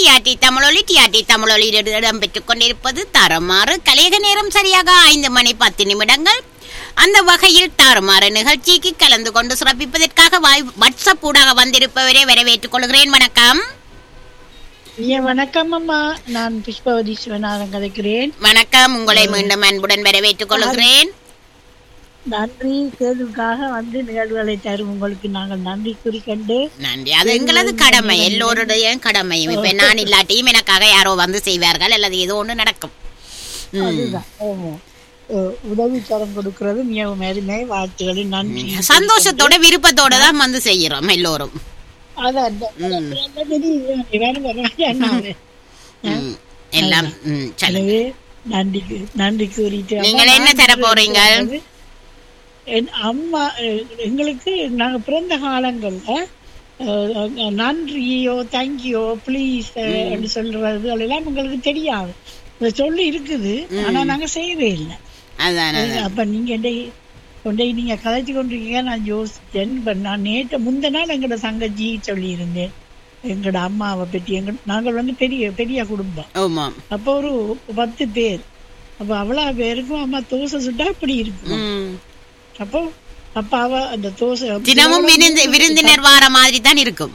TRT தமிழொலி TRT தமிழொலியில் இடம்பெற்றுக் கொண்டிருப்பது தரமாறு கலையக நேரம் சரியாக ஐந்து மணி பத்து நிமிடங்கள் அந்த வகையில் தாறுமாறு நிகழ்ச்சிக்கு கலந்து கொண்டு சிறப்பிப்பதற்காக வாய் வாட்ஸ்அப் ஊடாக வந்திருப்பவரை வரவேற்றுக் கொள்கிறேன் வணக்கம் ஐயா வணக்கம் அம்மா நான் புஷ்பவதி சிவநாதன் கதைக்கிறேன் வணக்கம் உங்களை மீண்டும் அன்புடன் வரவேற்றுக் கொள்கிறேன் நன்றி தேர்வுக்காக வந்து நிகழ்வுகளை தரும் உங்களுக்கு நாங்கள் நன்றி கூறிக்கொண்டு நன்றி அது எங்களது கடமை எல்லோருடைய கடமையும் இப்ப நான் இல்லாட்டியும் எனக்காக யாரோ வந்து செய்வார்கள் அல்லது ஏதோ ஒன்று நடக்கும் ம். அதுதான் ஆமா. அஹ் உதவி கரம் கொடுக்கிறது மிகவும் அருமை வாழ்த்துக்களின் நன்றி சந்தோஷத்தோட விருப்பத்தோட தான் வந்து செய்யறோம் எல்லோரும் அதான் அந்த- அந்த தெரியுது. வேற வராது நானு. ம். எல்லாம் ம், சொல்லுங்க எனவே நன்றி கூ- நன்றி கூறிட்டு அம்மா, நீங்கள் என்ன நான் தர போறீங்க? என் அம்மா அஹ், எங்களுக்கு நாங்க பிறந்த காலங்கள்ல அஹ், நன்றியோ தேங்க்யூ ப்ளீஸ் என்று சொல்றது அதெல்லாம் உங்களுக்கு தெரியாது இந்த சொல்லி இருக்குது ஆனா நாங்க செய்யவே இல்லை அதான் அதான். அப்ப நீங்க என்னை கொண்டே நீங்க கதைச்சு கொண்டிருக்கீங்க நான் யோசிச்சேன் இப்ப நான் நேற்று முந்த நாள் எங்கட தங்கச்சி சொல்லி இருந்தேன் எங்கட அம்மாவை பற்றி எங்க நாங்கள் வந்து பெரிய பெரிய குடும்பம் ஆமாம் அப்போ ஒரு பத்து பேர் அப்ப அவ்வளவு பேருக்கும் அம்மா தோசை சுட்டா இப்படி இருக்கும் ம். அப்போ அப்ப அவ அந்த தோசை தினமும் விருந்து விருந்தினர் வார மாதிரி தான் இருக்கும்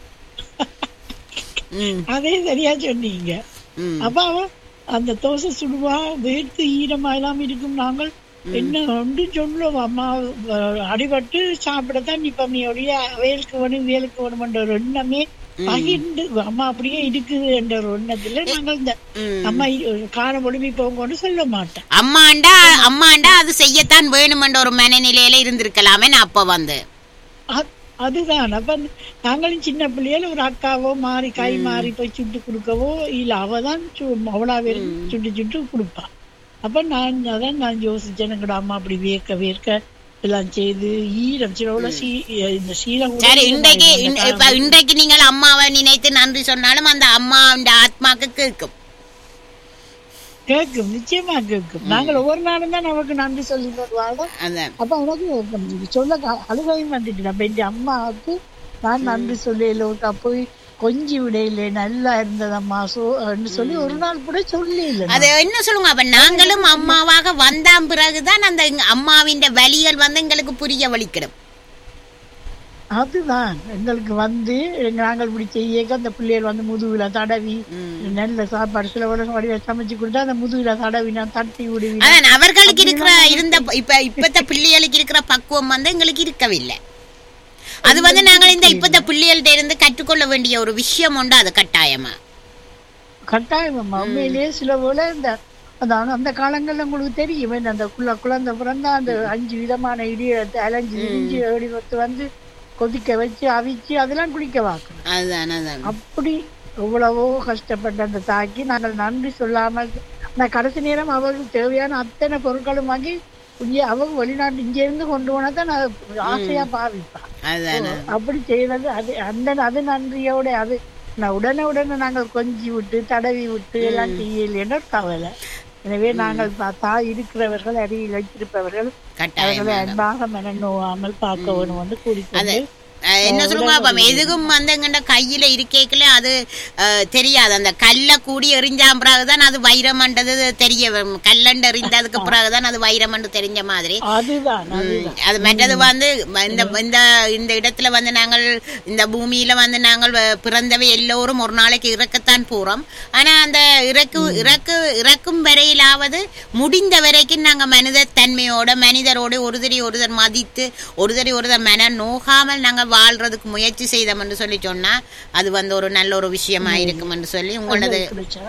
ம், அதே சரியா சொன்னீங்க ம். அப்ப அவ அந்த தோசை சுடுவா வேர்த்து ஈரமா எல்லாம் இருக்கும் நாங்கள் என்ன ஒன்று சொல்லுவோம் அம்மா அஹ், அடிபட்டு சாப்பிடத்தான் நிப்பமையோடைய வேலுக்கு வேணும் வேலுக்கு வேணும்ன்ற ஒரு எண்ணமே பகிர்ந்து அம்மா அப்படியே இருக்குது என்ற ஒரு எண்ணத்துல நாங்கள் இந்த ம். அம்மா இ- காண ஒழுமி போங்கன்னு சொல்ல மாட்டேன் அம்மாண்டா அம்மாண்டா அது செய்யத்தான் வேணுமென்ற ஒரு மனநிலையில இருந்திருக்கலாமே நான் அப்ப வந்து அ- அதுதான் அப்ப நாங்களும் சின்ன பிள்ளையில ஒரு அக்காவோ மாறி கை மாறி போய் சுட்டு கொடுக்கவோ இல்ல அவ தான் அவ்வளோ பேரும் சுட்டு சுட்டு கொடுப்பா அப்ப நான் அதான் நான் யோசிச்சேன் எங்கட அம்மா அப்படி வேர்க்க வேர்க்க எல்லாம் செய்து ஈரம் சில சீ இந்த சீலம் கூட சரி இன்றைக்கு அந்த இன்- இப்ப இன்றைக்கு நீங்கள் அம்மாவை நினைத்து நன்றி சொன்னாலும் அந்த அம்மா அந்த ஆத்மாக்கு கேட்கும் கேட்கும் நிச்சயமா கேட்கும் நாங்கள் ஒவ்வொரு நாளும் தான் நமக்கு நன்றி சொல்லி தருவாங்க அதான் அப்ப எனக்கு சொல்ல க- அழுகையும் வந்துட்டு அப்ப என் அம்மாவுக்கு நான் நன்றி சொல்லி எல்லோருக்கா போய் கொஞ்சி விடையில நல்லா இருந்ததம்மா சோ ன்னு சொல்லி ஒரு நாள் கூட சொல்லி இல்லை அது என்ன சொல்லுங்க அப்ப நாங்களும் அம்மாவாக வந்தான் பிறகுதான் அந்த எங்க அம்மாவின் வலிகள் வந்து எங்களுக்கு புரிய வலிக்கிடும் அதுதான் எங்களுக்கு வந்து நாங்கள் இப்படி செய்ய அந்த பிள்ளைகள் வந்து முதுகுல தடவி நல்ல சாப்பாடு சில உலகம் வடிவ சமைச்சு கொடுத்தா அந்த முதுகுல தடவி நான் தட்டி விடுவேன் அதான் அவர்களுக்கு இருக்கிற இருந்த இப்ப இப்பத்த பிள்ளைகளுக்கு இருக்கிற பக்குவம் வந்து எங்களுக்கு இருக்கவில்லை அது வந்து நாங்கள் இந்த இப்பத்த பிள்ளைகள்ட்ட இருந்து கற்றுக்கொள்ள வேண்டிய ஒரு விஷயம் உண்டு அது கட்டாயமா கட்டாயம் உண்மையிலேயே சில போல இந்த அந்த அந்த காலங்கள்ல உங்களுக்கு தெரியும் என்ன அந்த குள்ள குழந்தை பிறந்தா அந்த அஞ்சு விதமான இடியத்தை அலைஞ்சு இடிஞ்சு ஏடி வத்து வந்து கொதிக்க வச்சு அவிச்சு அதெல்லாம் குடிக்க வாக்கணும் அதுதான் அதான் அப்படி எவ்வளவோ கஷ்டப்பட்ட அந்த தாக்கி நாங்கள் நன்றி சொல்லாமல் நான் கடைசி நேரம் அவர்களுக்கு தேவையான அத்தனை பொருட்களும் வாங்கி இங்கே அவங்க வெளிநாட்டு இங்க இருந்து கொண்டு போனா தான் நான் ஆசையா பாவிப்பேன் அதுதான் அப்படி செய்யறது அது அந்த அது நன்றியோட அது நான் உடனே உடனே நாங்கள் கொஞ்சி விட்டு தடவி விட்டு எல்லாம் செய்யலைன்னு ஒரு கவலை எனவே நாங்கள் பார்த்தா இருக்கிறவர்கள் அருகில் வைத்திருப்பவர்கள் கட்டாயம் அவர்களை அன்பாக மனநோவாமல் பார்க்க வேணும் வந்து கூறிக்கொண்டு அஹ் என்ன சொல்லுங்க அப்ப எதுக்கும் வந்து எங்கண்ட கையில இருக்கேக்கல அது அஹ், தெரியாது அந்த கல்ல கூடி எறிஞ்சா பிறகுதான் அது வைரமன்றது தெரிய வரும். கல்லண்டு எறிந்ததுக்கு பிறகுதான் அது வைரமண்டு தெரிஞ்ச மாதிரி அதுதான் அது ம், அது மற்றது வந்து ம- இந்த இந்த இந்த இடத்துல வந்து நாங்கள் இந்த பூமியில வந்து நாங்கள் வ- பிறந்தவை எல்லோரும் ஒரு நாளைக்கு இறக்கத்தான் போறோம் ஆனா அந்த இறக்கு இறக்கு இறக்கும் வரையிலாவது முடிந்த வரைக்கும் நாங்க மனித தன்மையோட மனிதரோட ஒருதரி ஒருதர் மதித்து ஒருதரி ஒருதர் மன நோகாமல் நாங்க வாழ்றதுக்கு முயற்சி செய்தோம் என்று சொல்லி சொன்னா அது வந்து ஒரு நல்ல ஒரு விஷயமா இருக்கும் என்று சொல்லி உங்களது கிடைச்சா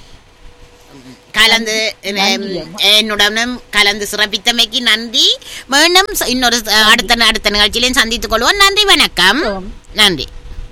கலந்து என்னுடனும் கலந்து சிறப்பித்தமைக்கு நன்றி மீண்டும் இன்னொரு அஹ், அடுத்த அடுத்த நிகழ்ச்சியிலையும் சந்தித்துக் கொள்வோம் நன்றி வணக்கம் நன்றி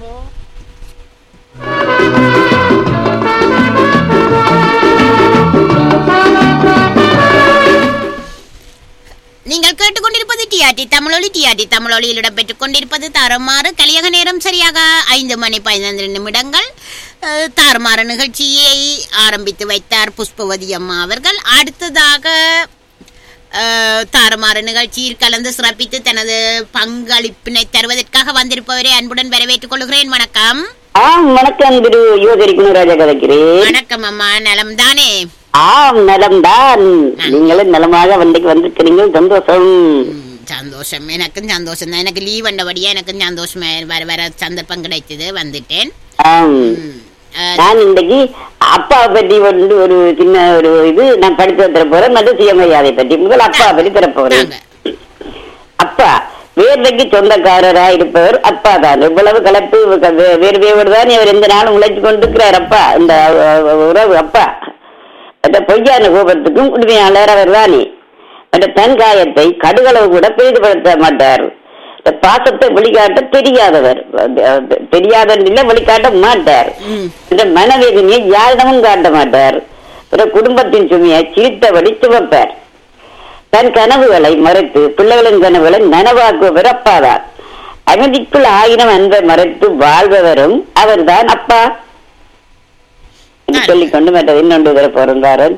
நீங்கள் கேட்டுக்கொண்டிருப்பது டிஆர்டி தமிழொலி டிஆர்டி தமிழொலியில் இடம்பெற்றுக் கொண்டிருப்பது தாறுமாறு கலியக நேரம் சரியாக ஐந்து மணி பதினைந்து நிமிடங்கள் அஹ், தாறுமாறு நிகழ்ச்சியை ஆரம்பித்து வைத்தார் புஷ்பவதி அம்மா அவர்கள் அடுத்ததாக அஹ், தாறுமாறு நிகழ்ச்சியில் கலந்து சிறப்பித்து தனது பங்களிப்பினை தருவதற்காக வந்திருப்பவரை அன்புடன் வரவேற்றுக் கொள்கிறேன் வணக்கம் ஆம் வணக்கம் திரு யுவகரி குணராஜா கதைக்கிறேன் வணக்கம் அம்மா நலம் தானே ஆம் நலம்தான் நீங்களும் நலமாக வண்டிக்கு வந்திருக்கிறீங்க சந்தோஷம் ம், சந்தோஷம் எனக்கும் சந்தோஷம் தான் எனக்கு லீவ் வந்தபடியா எனக்கும் சந்தோஷம் வர வர சந்தர்ப்பம் கிடைச்சது வந்துட்டேன் ஆம் ம், அஹ், நான் இன்றைக்கு அப்பா பற்றி வந்து ஒரு சின்ன ஒரு இது நான் படித்து தர போறேன் மற்ற சுயமரியாதை பற்றி முதல் அப்பா பற்றி தர போறேன் தாங்க. அப்பா வேர்வைக்கு சொந்தக்காரரா இருப்பவர் அப்பா தான் இவ்வளவு கலப்பு வே- வேர்வையோடு தான் இவர் எந்த நாளும் உழைச்சு கொண்டிருக்கிறார் அப்பா இந்த அஹ், உறவு அப்பா அந்த பொய்யான கோபத்துக்கும் உண்மையாளர் அவர் தானே அந்த தன் காயத்தை கடுகளவு கூட பெரிதுபடுத்த மாட்டார் இந்த பாசத்தை வெளிக்காட்ட தெரியாதவர் அது- அது தெரியாத இல்லை வெளிக்காட்ட மாட்டார் ம், இந்த மனவேதனையை யாரிடமும் காட்ட மாட்டார் ஒரு குடும்பத்தின் சுமையை சிரித்தபடி சுமப்பார் தன் கனவுகளை மறைத்து பிள்ளைகளின் கனவுகளை நனவாக்குபவர் அப்பாதான் அமைதிக்குள் ஆயிரம் அன்பை மறைத்து வாழ்பவரும் அவர்தான் அப்பா என்று சொல்லிக்கொண்டு மற்றது இன்னொன்று தர பிறந்தாரன்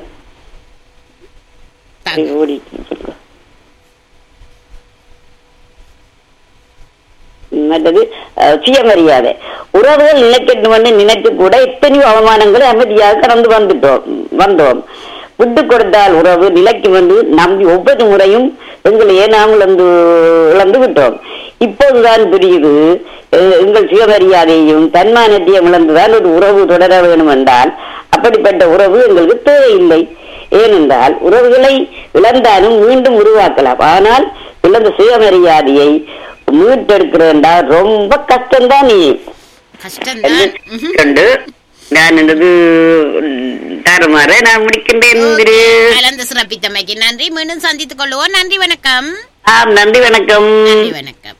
தாங்க. ஓடி மற்றது அஹ், சுயமரியாதை உறவுகள் நிலைக்கட்டும் என்று நினைத்து கூட எத்தனையோ அவமானங்களை அமைதியாக கடந்து வந்துட்டோம் வந்தோம் விட்டு கொடுத்தால் உறவு நிலைக்கும் என்று நம்பி ஒவ்வொரு முறையும் எங்களையே நாம் இழந்து இழந்து விட்டோம் இப்போதுதான் புரியுது எ- எங்கள் சுயமரியாதையும் தன்மானத்தையும் இழந்துதான் ஒரு உறவு தொடர வேண்டும் என்றால் அப்படிப்பட்ட உறவு எங்களுக்கு தேவையில்லை ஏனென்றால் உறவுகளை இழந்தாலும் மீண்டும் உருவாக்கலாம் ஆனால் இழந்த சுயமரியாதையை மீட்டெடுக்கிறேன்டா ரொம்ப கஷ்டம்தான் நீ கஷ்டம்தான் ம்ஹும். கண்டு நான் எனது தருமாற நான் முடிக்கின்றேன் திரு. கலந்து சிறப்பித்தமைக்கு நன்றி மீண்டும் சந்தித்துக் கொள்வோம் நன்றி வணக்கம் ஆம் நன்றி வணக்கம் நன்றி வணக்கம்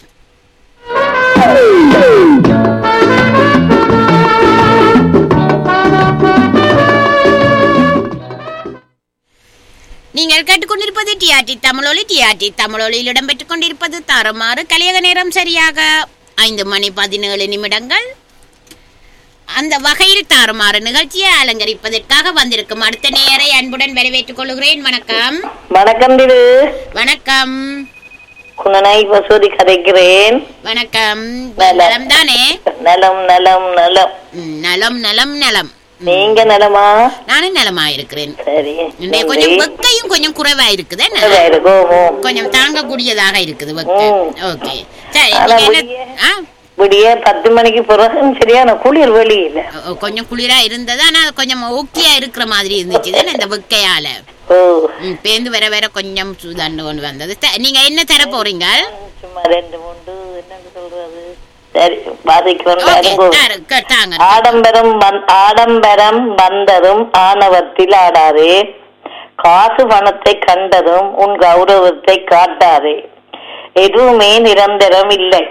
நீங்கள் கேட்டுக்கொண்டிருப்பது டிஆர்டி தமிழொலி டிஆர்டி தமிழொலியில் இடம்பெற்றுக் கொண்டிருப்பது தரமாறு கலியக நேரம் சரியாக ஐந்து மணி பதினேழு நிமிடங்கள் அந்த வகையில் தாறுமாறு நிகழ்ச்சியை அலங்கரிப்பதற்காக வந்திருக்கும் அடுத்த நேரை அன்புடன் வரவேற்றுக் கொள்கிறேன் வணக்கம் வணக்கம் திரு வணக்கம் குணநாய் வசூதி கதைக்கிறேன் வணக்கம் நலம். நலம் தானே நலம் நலம் நலம் ம், நலம் நலம் நலம் நீங்க நலமா நானும் நலமா இருக்கிறேன் சரி இன்றைய கொஞ்சம் வெக்கையும் கொஞ்சம் குறைவா இருக்குது என்ன? இருக்கும் கொஞ்சம் தாங்கக்கூடியதாக இருக்குது வெக்கை ம். ஓகே சரி ஆனா நீங்க என்ன விடிய- ஆ? விடிய பத்து மணிக்கு பிறகு சரியான குளிர் வெளியில ஓ, கொஞ்சம் குளிரா இருந்தது ஆனா கொஞ்சம் ஓகேயா இருக்கிற மாதிரி இருந்துச்சு தானே இந்த வெக்கையால ஓ ம், பேந்து வர வர கொஞ்சம் சுதாண்டு கொண்டு வந்தது த- நீங்க என்ன தர போறீங்க சும்மா ரெண்டு மூன்று என்ன சொல்றது சரி பாதைக்கு ஓகே வந்தாருங்கோ தாரு, க- தாங்க ஆடம்பரம் வந்- ஆடம்பரம் வந்ததும் ஆணவத்தில் ஆடாதே காசு பணத்தை கண்டதும் உன் கௌரவத்தை காட்டாதே எதுவுமே நிரந்தரம் இல்லை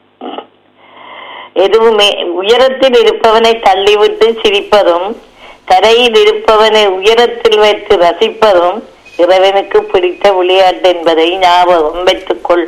எதுவுமே உயரத்தில் இருப்பவனை தள்ளிவிட்டு சிரிப்பதும் தரையில் இருப்பவனை உயரத்தில் வைத்து ரசிப்பதும் இறைவனுக்கு பிடித்த விளையாட்டு என்பதை ஞாபகம் வைத்துக்கொள்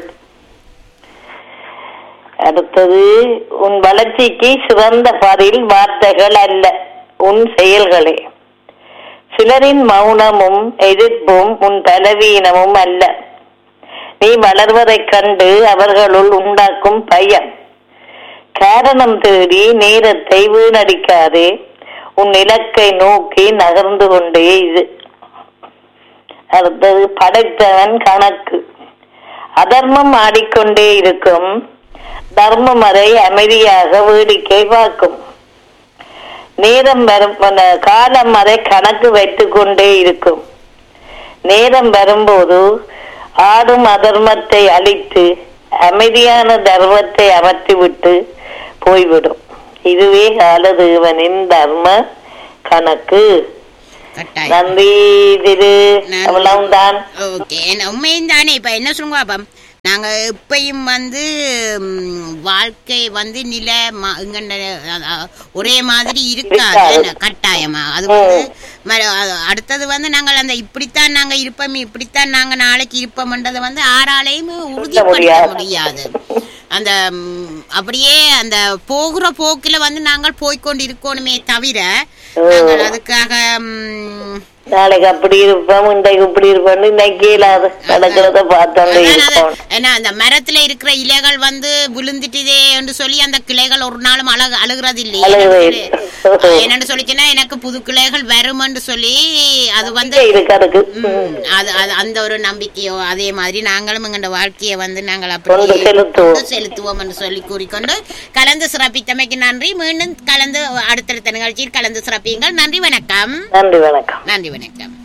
அடுத்தது உன் வளர்ச்சிக்கு சிறந்த பதில் வார்த்தைகள் அல்ல உன் செயல்களே சிலரின் மௌனமும் எதிர்ப்பும் உன் பலவீனமும் அல்ல நீ வளர்வதைக் கண்டு அவர்களுள் உண்டாக்கும் பயம் காரணம் தேடி நேரத்தை வீணடிக்காதே உன் இலக்கை நோக்கி நகர்ந்து கொண்டே இது அடுத்தது படைத்தவன் கணக்கு அதர்மம் ஆடிக்கொண்டே இருக்கும் தர்மம் அதை அமைதியாக வேடிக்கை பார்க்கும் நேரம் வரும் அந்த காலம் அதை கணக்கு வைத்துக் கொண்டே இருக்கும் நேரம் வரும்போது ஆடும் அதர்மத்தை அழித்து அமைதியான தர்மத்தை அமர்த்திவிட்டு போய்விடும் இதுவே காலதேவனின் தர்ம கணக்கு கட்டாயம் நன்றி திரு நன்றி. அவ்வளவுதான் ஓகே உண்மையும் தானே இப்ப என்ன சொல்லுங்க அப்ப நாங்க இப்பயும் வந்து ம், வாழ்க்கை வந்து நில ம- இங்கன, அ- அ- ஒரே மாதிரி இருக்காது இருக்காது. என்ன, கட்டாயமா அது வந்து ம- அ- அடுத்தது வந்து நாங்கள் அந்த இப்படித்தான் நாங்க இருப்போம் இப்படித்தான் நாங்க நாளைக்கு இருப்போம்ன்றதை வந்து ஆறாலையும் உறுதிப்படுத்த முடியாது. முடியாது அந்த ம், அப்படியே அந்த போகிற போக்குல வந்து நாங்கள் போய்க்கொண்டு இருக்கணுமே தவிர நாங்கள் அதுக்காக ம், நாளைக்கு அப்படி இருப்போம் இன்றைக்கு இப்படி இருப்போம் இன்னைக்கு இல்லாத நடக்கிறத பார்த்தோண்டு அதான் அது- இருப்போம் ஏன்னா அந்த மரத்துல இருக்கிற இலைகள் வந்து விழுந்துட்டுதே என்று சொல்லி அந்த கிளைகள் ஒரு நாளும் அழகு அழுகிறது இல்லையே அழுகுது. என்னன்னு சொல்லிச்சுன்னா எனக்கு புது கிளைகள் வரும் என்று சொல்லி அது வந்து இருக்கு அதுக்கு ம், அது அது அந்த ஒரு நம்பிக்கையோ அதே மாதிரி நாங்களும் எங்களோட வாழ்க்கையை வந்து நாங்கள் கொண்டு அப்படி செலுத்துவோம். கொண்டு செலுத்துவோம் என்று சொல்லி கூறிக்கொண்டு கலந்து சிறப்பித்தமைக்கு நன்றி மீண்டும் கலந்து அடுத்தடுத்த நிகழ்ச்சியில் கலந்து சிறப்பியுங்கள் நன்றி வணக்கம் நன்றி வணக்கம் நன்றி வணக்கம்